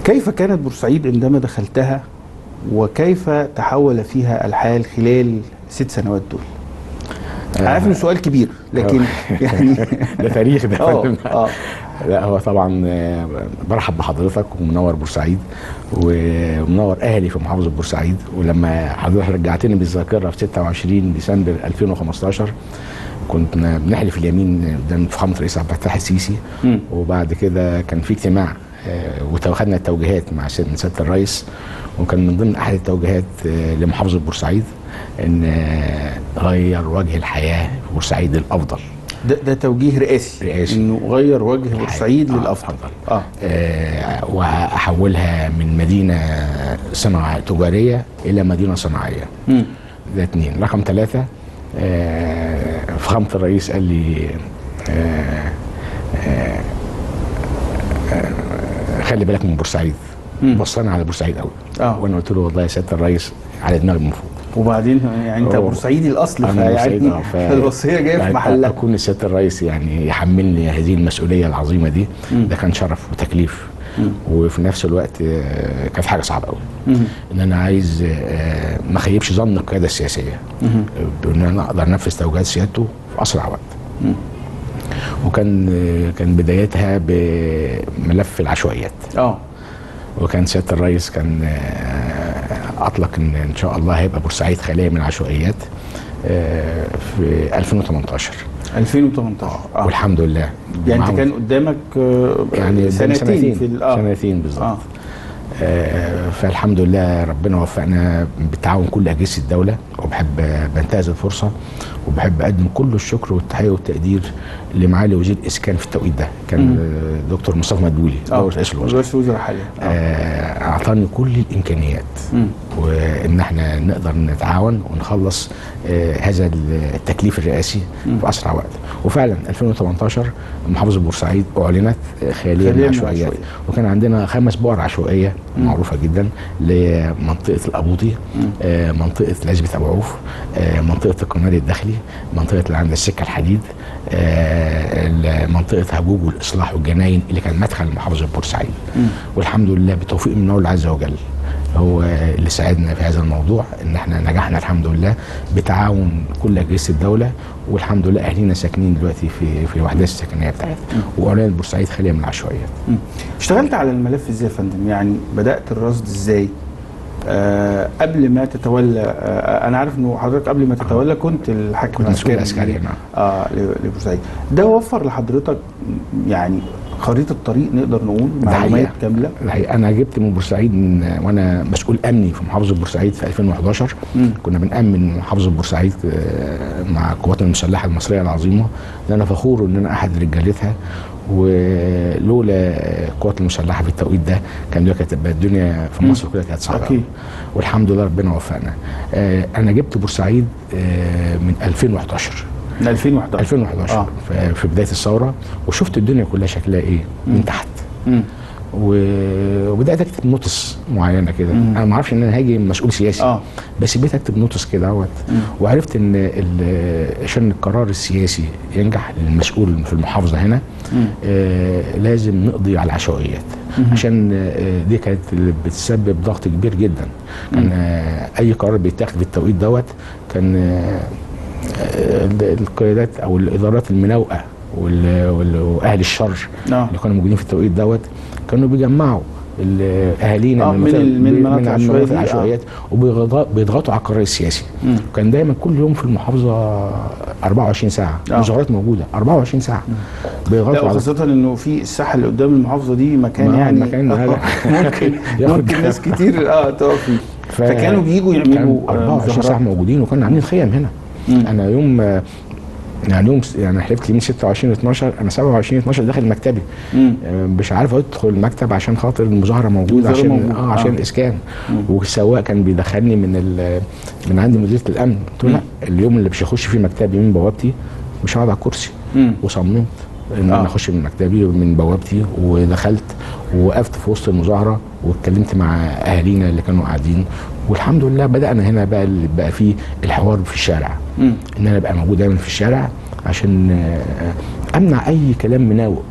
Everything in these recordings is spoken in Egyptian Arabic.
كيف كانت بورسعيد عندما دخلتها وكيف تحول فيها الحال خلال ست سنوات دول عارف انه سؤال كبير لكن يعني ده تاريخ ده اه فندم. اه لا هو طبعا آه، برحب بحضرتك ومنور بورسعيد ومنور اهلي في محافظه بورسعيد ولما حضرتك رجعتني بالذاكره في 26 ديسمبر 2015 كنا بنحلف اليمين قدام فخامه الرئيس عبد الفتاح السيسي مم. وبعد كده كان في اجتماع آه، وخدنا التوجيهات مع سيد- سياده الرئيس وكان من ضمن احد التوجيهات آه، لمحافظه بورسعيد ان آه، غير وجه الحياه في بورسعيد للافضل ده, ده توجيه رئاسي رئاسي. انه غير وجه بورسعيد آه، للافضل اه آه، واحولها من مدينه صناعه تجاريه الى مدينه صناعيه مم. ده اتنين رقم ثلاثة آه، فخامة الرئيس قال لي آه، آه، آه، خلي بالك من بورسعيد مم. بصينا على بورسعيد قوي اه وانا قلت له والله يا سياده الرئيس على دماغي من فوق وبعدين يعني انت أوه. بورسعيدي الاصل أنا بورسعيد، فيعني آه، ف- الوصيه جايه في يعني محلها اكون سياده الرئيس يعني يحملني هذه المسؤوليه العظيمه دي مم. ده كان شرف وتكليف مم. وفي نفس الوقت آه، كانت حاجه صعبه قوي مم. ان انا عايز آه، ما اخيبش ظن القياده السياسيه مم. بان انا اقدر انفذ توجيهات سيادته في اسرع وقت مم. وكان آه، كان بدايتها بملف العشوائيات اه وكان سياده الرئيس كان آه، اطلق ان ان شاء الله هيبقى بورسعيد خاليه من العشوائيات آه، في 2018 2018 اه والحمد لله يعني انت معاهم- كان قدامك آه، يعني سنتين, سنتين في ال- اه سنتين بالظبط اه آه، فالحمد لله ربنا وفقنا بتعاون كل اجهزه الدوله وبحب بنتهز الفرصه وبحب اقدم كل الشكر والتحيه والتقدير لمعالي وزير الاسكان في التوقيت ده كان مم. آه، دكتور مصطفى مدبولي اه دور رئيس الوزراء رئيس الوزراء حاليا اه آه، اعطاني كل الامكانيات مم. وان احنا نقدر نتعاون ونخلص آه، هذا التكليف الرئاسي مم. في اسرع وقت وفعلا 2018 محافظه بورسعيد اعلنت خاليه خالية من من العشوائيات العشوائيات. وكان عندنا خمس بؤر عشوائيه مم. معروفه جدا لمنطقه الابوطي مم. آه، منطقه لازبه ابو عوف آه، منطقه القنال الداخلي منطقه اللي عند السكه الحديد آه، منطقه هجوج والاصلاح والجناين اللي كان مدخل محافظه بورسعيد مم. والحمد لله بتوفيق من الله عز وجل هو اللي ساعدنا في هذا الموضوع ان احنا نجحنا الحمد لله بتعاون كل اجهزه الدوله والحمد لله اهالينا ساكنين دلوقتي في في الوحدات السكنيه بتاعتنا واعلنت بورسعيد خاليه من العشوائيات مم. اشتغلت على الملف ازاي يا فندم يعني بدات الرصد ازاي آه قبل ما تتولى آه انا عارف انه حضرتك قبل ما تتولى كنت الحاكم كنت مسؤول العسكري عسكري نعم اه ل- لبورسعيد ده وفر لحضرتك يعني خريطه طريق نقدر نقول ده معلومات حقيقة. كامله الحقيقة انا جبت من بورسعيد من وانا مسؤول امني في محافظه بورسعيد في 2011 مم. كنا بنامن محافظه بورسعيد آه، مع قواتنا المسلحه المصريه العظيمه اللي انا فخور ان انا احد رجالتها ولولا القوات المسلحه في التوقيت ده كان دلوقتي كانت تبقى الدنيا في مم. مصر كلها كانت صعبه أكيد. أوي. والحمد لله ربنا وفقنا آه، انا جبت بورسعيد آه، من 2011 من 2011 2011 اه في- في بدايه الثوره وشفت الدنيا كلها شكلها ايه مم. من تحت مم. و- وبدات اكتب نوتس معينه كده مم. انا ما اعرفش ان انا هاجي مسؤول سياسي اه بس بقيت اكتب نوتس كده اهوت مم. وعرفت ان ال- عشان القرار السياسي ينجح للمسؤول في المحافظه هنا مم. آه لازم نقضي على العشوائيات مم. عشان آه دي كانت اللي بتسبب ضغط كبير جدا كان مم. آه اي قرار بيتاخد في التوقيت دوت كان آه آه، القيادات او الادارات المناوئه وال- وال- واهل الشر اه اللي كانوا موجودين في التوقيت دوت كانوا بيجمعوا ال- اهالينا آه، من المناطق- ال- من المناطق من العشوائية المناطق دي، آه. العشوائيات وبيضغطوا على القرار السياسي مم. كان دايما كل يوم في المحافظه 24 ساعه آه. مظاهرات موجوده 24 ساعه لا بيضغطوا على وخاصة انه في الساحة اللي قدام المحافظة دي مكان ما- يعني مكان آه، ممكن ياخد- ممكن ناس كتير اه تقف فيه ف- فكانوا بيجوا كان يعملوا آه، 24 ساعه مظاهرات موجودين وكنا عاملين خيم هنا مم. انا يوم آه، يعني يوم س- يعني حلفت يمين 26 12 انا 27 12 داخل مكتبي مم. آه، مش عارف ادخل المكتب عشان خاطر المظاهره موجوده المظاهرة عشان موجودة. اه عشان آه. الاسكان مم. والسواق كان بيدخلني من ال- من عند مديريه الامن قلت له لا اليوم اللي مش هخش فيه مكتبي من بوابتي مش هقعد على الكرسي مم. وصممت ان آه. انا اخش من مكتبي ومن بوابتي ودخلت ووقفت في وسط المظاهره واتكلمت مع اهالينا اللي كانوا قاعدين والحمد لله بدانا هنا بقى اللي بقى فيه الحوار في الشارع مم. ان انا ابقى موجود دايما في الشارع عشان آه، امنع اي كلام مناوئ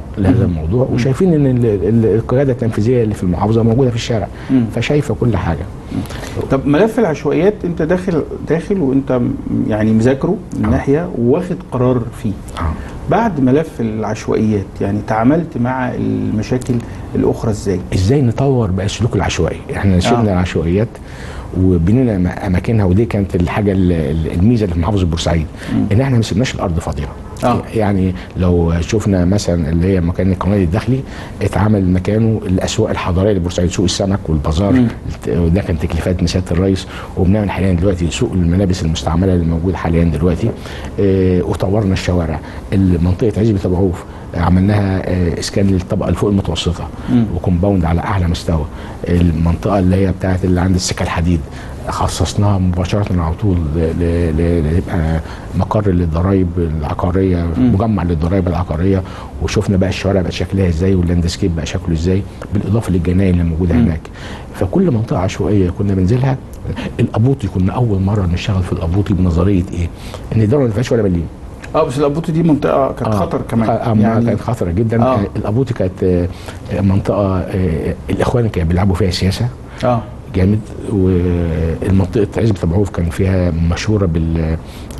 لهذا الموضوع وشايفين ان ال- ال- القياده التنفيذيه اللي في المحافظه موجوده في الشارع مم. فشايفه كل حاجه طب ملف العشوائيات انت داخل داخل وانت م- يعني مذاكره من آه. ناحيه واخد قرار فيه آه. بعد ملف العشوائيات يعني تعاملت مع المشاكل الاخرى ازاي؟ ازاي نطور بقى السلوك العشوائي احنا شلنا آه. العشوائيات وبنينا م- اماكنها ودي كانت الحاجه ال- ال- الميزه اللي في محافظه بورسعيد ان احنا ما سيبناش الارض فاضيه آه. يعني لو شفنا مثلا اللي هي مكان القناه الداخلي اتعمل مكانه الاسواق الحضاريه لبورسعيد سوق السمك والبازار مم. وده كان تكليفات من سياده الرئيس وبنعمل حاليا دلوقتي سوق الملابس المستعمله اللي موجود حاليا دلوقتي اه وطورنا الشوارع منطقه عزبه ابو عوف عملناها آه، اسكان للطبقه الفوق المتوسطه مم. وكومباوند على اعلى مستوى المنطقه اللي هي بتاعت اللي عند السكه الحديد خصصناها مباشره على طول ل- ل- ل- ليبقى مقر للضرايب العقاريه مم. مجمع للضرايب العقاريه وشفنا بقى الشوارع بقى شكلها ازاي واللاندسكيب بقى شكله ازاي بالاضافه للجناين اللي موجوده مم. هناك فكل منطقه عشوائيه كنا بننزلها الابوطي كنا اول مره نشتغل في الابوطي بنظريه ايه؟ ان الدوله ما فيهاش ولا مليم اه بس الابوطي دي منطقه كانت خطر كمان آه يعني كانت خطره جدا آه. آه. الابوطي كانت آه، منطقه آه، الاخوان كانوا بيلعبوا فيها سياسه اه جامد والمنطقه عزبه ابو عوف كان فيها مشهوره بال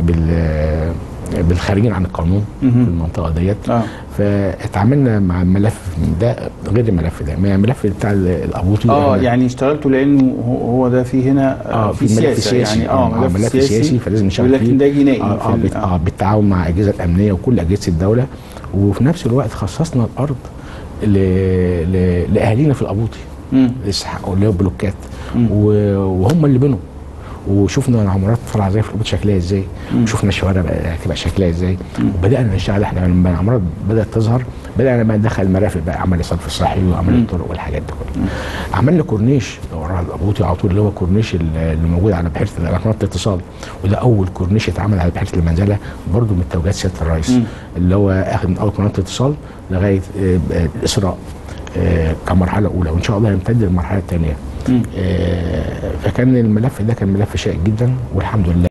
بال بالخارجين عن القانون مهم. في المنطقه ديت اه فاتعاملنا مع الملف ده غير الملف ده ما الملف بتاع الابوطي اه إحنا- يعني اشتغلتوا لانه هو هو ده في هنا اه في ملف سياسي يعني اه ملف, ملف سياسي فلازم نشتغل ولكن فيه ده جنائي اه, في آه, ال- بت- آه بالتعاون مع الاجهزه الامنيه وكل اجهزه الدوله وفي نفس الوقت خصصنا الارض ل... ل... لاهالينا في الابوطي مم. يستحقوا اللي هو بلوكات مم. و- وهم اللي بنوا وشفنا العمارات طالعه ازاي في الابوطي شكلها ازاي مم. وشفنا الشوارع بقى هتبقى شكلها ازاي مم. وبدانا نشتغل احنا لما العمارات بدات تظهر بدانا بقى ندخل المرافق بقى عمل الصرف الصحي وعمل مم. الطرق والحاجات دي كلها عملنا كورنيش ورا الابوطي على طول اللي هو كورنيش اللي اللي موجود على بحيره على قناه الاتصال وده اول كورنيش اتعمل على بحيره المنزله برضه من توجيهات سياده الرئيس مم. اللي هو اخد من اول قناه الاتصال لغايه آه، آه، الاسراء آه، كمرحله اولى وان شاء الله يمتد للمرحله الثانيه مم. فكان الملف ده كان ملف شائك جدا والحمد لله